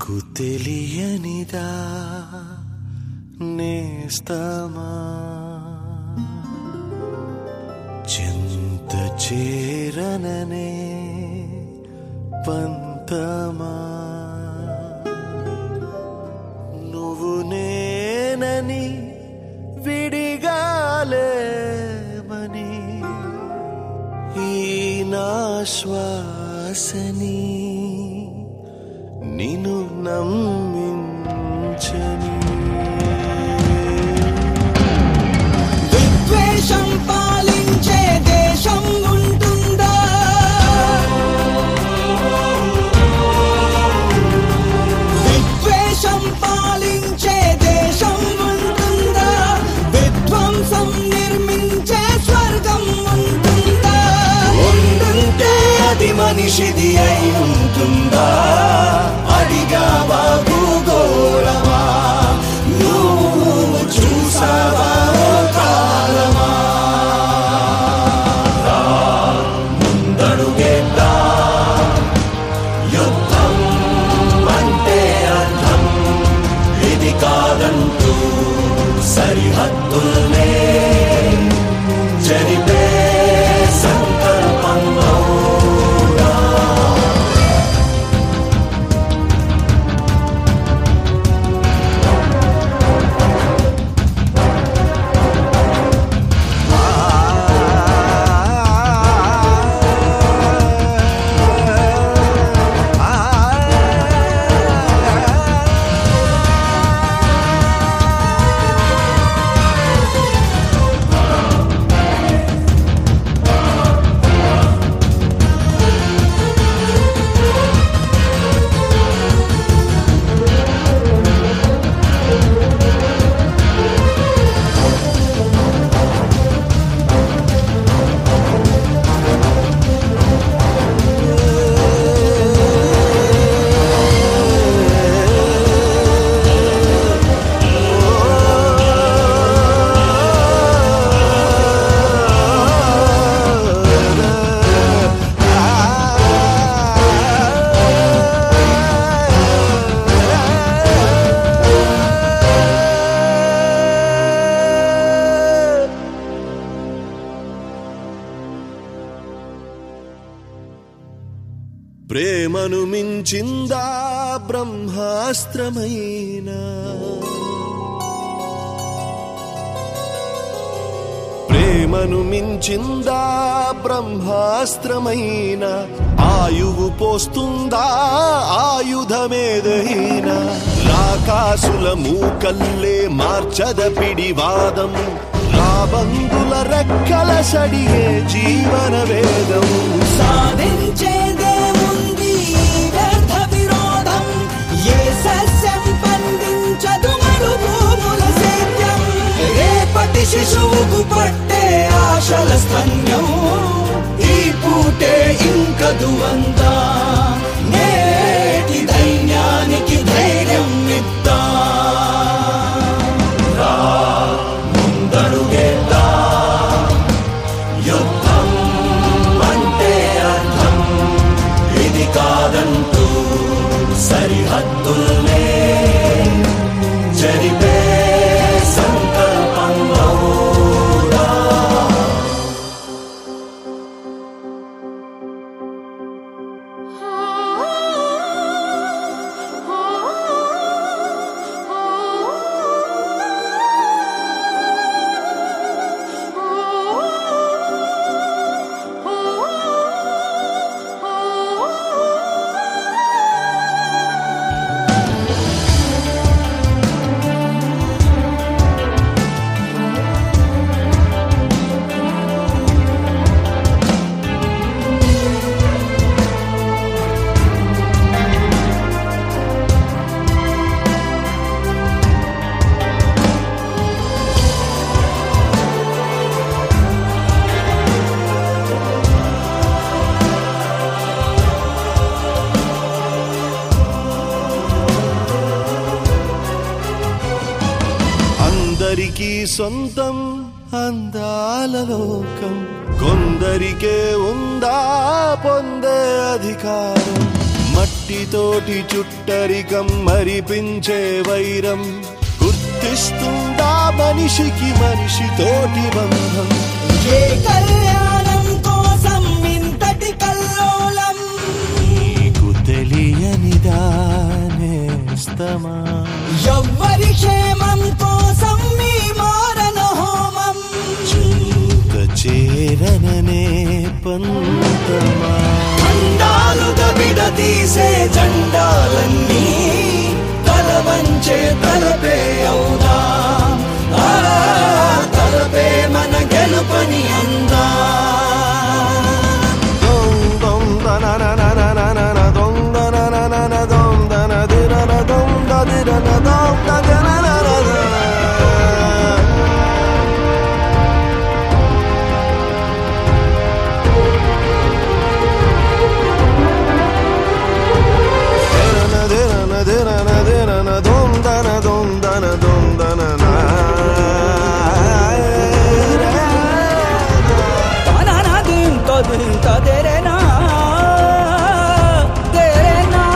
నీకు తెలియనిదా నేస్తమా చింత చేరననే పంతమా నువ్వు నేనని విడిగాలేమని ఈ నా శ్వాసని నిన్ను నమ్మించని విద్వేషం పాలించే దేశం ఉంటుందా విద్వేషం పాలించే దేశం ఉంటుందా విధ్వంసం నిర్మించే స్వర్గం ఉంటుందా ఉండుంటే అది మనిషిది అయి ఉంటుందా అడిగావా భూగోళమా నువ్వు చూసావా ఓ కాలమా రా, ముందడుగేద్దా యుద్ధం అంటే అర్థం ఇది కాదంటూ సరిహద్దుల్నే జరిపే సంకల్పంలో ప్రేమను మించిందా బ్రహ్మాస్త్రమైన ప్రేమను మించిందా బ్రహ్మాస్త్రమైన ఆయువు పోస్తుందా ఆయుధమేదైనా రాకాసుల మూకల్లే మార్చద పిడివాదం రాబందుల రెక్కల సడిగే జీవన వేదం సాధించేదేముంది వ్యర్థ విరోధం ఏ సస్యం పండించదు మరు భూముల సేద్యం రేపటి శిశువుకు పట్టే ఆశల స్తన్యం ఈ పూటే ఇంకదు అంతా నేటి ధైర్యానికి ధైర్యం ఇద్దా రా, ముందడుగేద్దా యుద్ధం అంటే అర్థం ఇది కాదంటూ సరిహద్దుల్నే జరిపే సంకల్పంలో అందరికీ సొంతం అందాల లోకం కొందరికే ఉందా పొందే అధికారం మట్టితోటి చుట్టరికం మరిపించే వైరం గుర్తిస్తుందా మనిషికి మనిషితోటి బంధం ఏ కళ్యాణం కోసం ఇంతటి కల్లోలం నీకు తెలియనిదానేస్తమా ఎవ్వరి క్షేమం కోసం మీ మారణ హోమం చింత చేరననే పంతమా అండాలుగా విడదీసే జెండాలన్నీ తల వంచే తలపే అవుదా ఆ, తలపే మన గెలుపని అందా దొం దొం దననననననన దొం దనననన దొం దనదిరన దొం దదిరన దొం దదిరననన. ధిరన ధిరన ధిరన ధిరన దొం దన దొం దన దొం దన నా. తననా దింతో దింతో తెరేనా తెరేనా